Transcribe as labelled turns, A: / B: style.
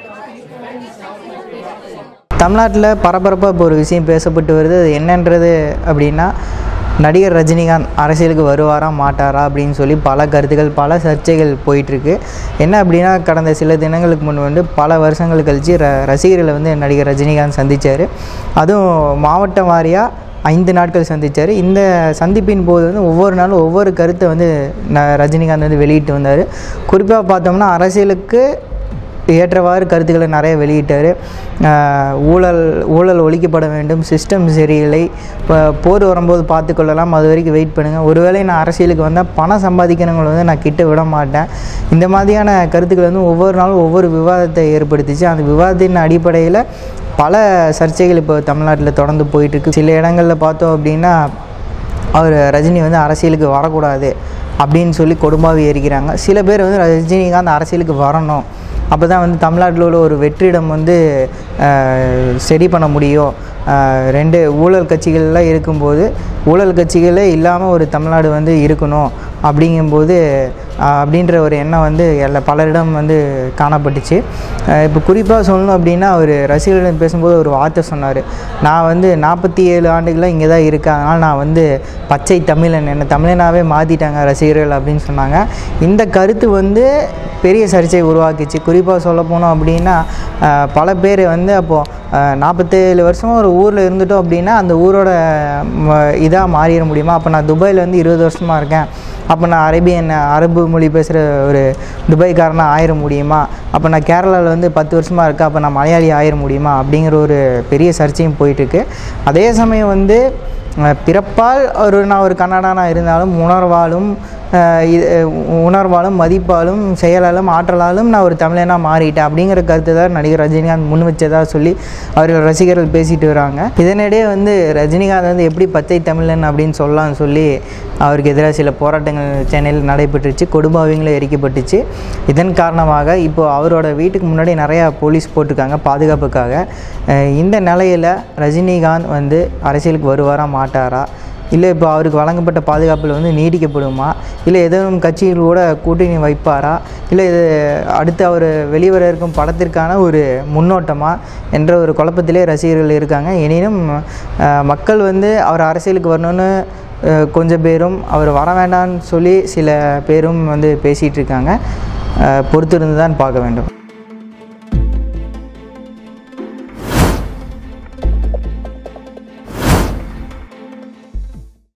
A: தமிழ்நாட்டில் பரபரப்பாக இப்போ ஒரு விஷயம் பேசப்பட்டு வருது அது என்னன்றது அப்படின்னா நடிகர் ரஜினிகாந்த் அரசியலுக்கு வருவாரா மாட்டாரா அப்படின்னு சொல்லி பல கருத்துக்கள் பல சர்ச்சைகள் போயிட்டுருக்கு என்ன அப்படின்னா கடந்த சில தினங்களுக்கு முன் வந்து பல வருஷங்கள் கழித்து ர ரசிகர்களை வந்து நடிகர் ரஜினிகாந்த் சந்தித்தார் அதுவும் மாவட்டம் வாரியாக ஐந்து நாட்கள் சந்தித்தார் இந்த சந்திப்பின் போது வந்து ஒவ்வொரு நாளும் ஒவ்வொரு கருத்தை வந்து ந ரஜினிகாந்த் வந்து வெளியிட்டு வந்தார் குறிப்பாக பார்த்தோம்னா அரசியலுக்கு ஏற்றவாறு கருத்துக்களை நிறைய வெளியிட்டார் ஆஹ் ஊழல் ஊழல் ஒழிக்கப்பட வேண்டும் சிஸ்டம் சரியில்லை இப்போ போர் வரும்போது பார்த்துக்கொள்ளலாம் அது வரைக்கும் வெயிட் பண்ணுங்கள் ஒருவேளை நான் அரசியலுக்கு வந்தால் பணம் சம்பாதிக்கிறவங்களை வந்து நான் கிட்ட விட மாட்டேன் இந்த மாதிரியான கருத்துக்கள் வந்து ஒவ்வொரு நாளும் ஒவ்வொரு விவாதத்தை ஏற்படுத்திச்சு அந்த விவாதத்தின் அடிப்படையில் பல சர்ச்சைகள் இப்போ தமிழ்நாட்டில் தொடர்ந்து போயிட்டுருக்கு சில இடங்களில் பார்த்தோம் அப்படின்னா அவர் ரஜினி வந்து அரசியலுக்கு வரக்கூடாது அப்படின்னு சொல்லி கொடும்பாவி எரிக்கிறாங்க சில பேர் வந்து ரஜினிகாந்த் அரசியலுக்கு வரணும் அப்போ தான் வந்து தமிழ்நாட்டில் உள்ள ஒரு வெற்றிடம் வந்து அஹ், சரி பண்ண முடியும் அஹ், ரெண்டு ஊழல் கட்சிகள்லாம் இருக்கும்போது ஊழல் கட்சிகளே இல்லாமல் ஒரு தமிழ்நாடு வந்து இருக்கணும் அப்படிங்கும்போது அஹ், அப்படின்ற ஒரு எண்ணம் வந்து எல்லா பலரிடம் வந்து காணப்பட்டுச்சு அஹ், இப்போ குறிப்பாக சொல்லணும் அப்படின்னா அவர் ரசிகர்களிடம் பேசும்போது ஒரு வார்த்தை சொன்னார் நான் வந்து நாற்பத்தி ஏழு ஆண்டுகளாக இங்கே தான் இருக்கேன் அதனால் நான் வந்து பச்சை தமிழன் என்ன தமிழனாகவே மாற்றிட்டாங்க ரசிகர்கள் அப்படின்னு சொன்னாங்க இந்த கருத்து வந்து பெரிய சர்ச்சையை உருவாக்கிச்சு குறிப்பாக சொல்ல போனோம் அப்படின்னா அஹ், பல பேர் வந்து அப்போது நாற்பத்தேழு வருஷமாக ஒரு ஊரில் இருந்துட்டோம் அப்படின்னா அந்த ஊரோட இதாக மாறிட முடியுமா அப்போ நான் துபாயில் வந்து இருபது வருஷமாக இருக்கேன் அப்போ நான் அரேபியன் அரபு மொழி பேசுகிற ஒரு துபாய்க்காரனாக ஆயிட முடியுமா அப்போ நான் கேரளாவில் வந்து பத்து வருஷமாக இருக்கேன் அப்போ நான் மலையாளி ஆயிட முடியுமா அப்படிங்கிற ஒரு பெரிய சர்ச்சையும் போயிட்டுருக்கு அதே சமயம் வந்து அஹ், பிறப்பால் ஒரு நான் ஒரு கன்னடானா இருந்தாலும் உணர்வாலும் அஹ், இது உணர்வாலும் மதிப்பாலும் செயலாலும் ஆற்றலாலும் நான் ஒரு தமிழனாக மாறிட்டேன் அப்படிங்கிற கருத்து தான் நடிகர் ரஜினிகாந்த் முன் வச்சதாக சொல்லி அவர்கள் ரசிகர்கள் பேசிட்டு வராங்க இதனிடையே வந்து ரஜினிகாந்த் வந்து எப்படி பச்சை தமிழன் அப்படின்னு சொல்லலாம்னு சொல்லி அவருக்கு எதிராக சில போராட்டங்கள் சென்னையில் நடைபெற்றுச்சு கொடும்பாவிங்களும் எரிக்கப்பட்டுச்சு இதன் காரணமாக இப்போ அவரோட வீட்டுக்கு முன்னாடி நிறையா போலீஸ் போட்டிருக்காங்க பாதுகாப்புக்காக அஹ் இந்த நிலையில் ரஜினிகாந்த் வந்து அரசியலுக்கு வருவாரா மாட்டாரா இல்லை இப்போ அவருக்கு வழங்கப்பட்ட பாதுகாப்பில் வந்து நீடிக்கப்படுமா இல்லை எதுவும் கட்சிகள் கூட கூட்டணி வைப்பாரா இல்லை இது அடுத்து அவர் வெளிவர இருக்கும் படத்திற்கான ஒரு முன்னோட்டமா என்ற ஒரு குழப்பத்திலே ரசிகர்கள் இருக்காங்க எனினும் அஹ், மக்கள் வந்து அவர் அரசியலுக்கு வரணும்னு அஹ், கொஞ்சம் பேரும் அவர் வர வேண்டாம்னு சொல்லி சில பேரும் வந்து பேசிகிட்டு இருக்காங்க அஹ், பொறுத்திருந்து தான் பார்க்க வேண்டும்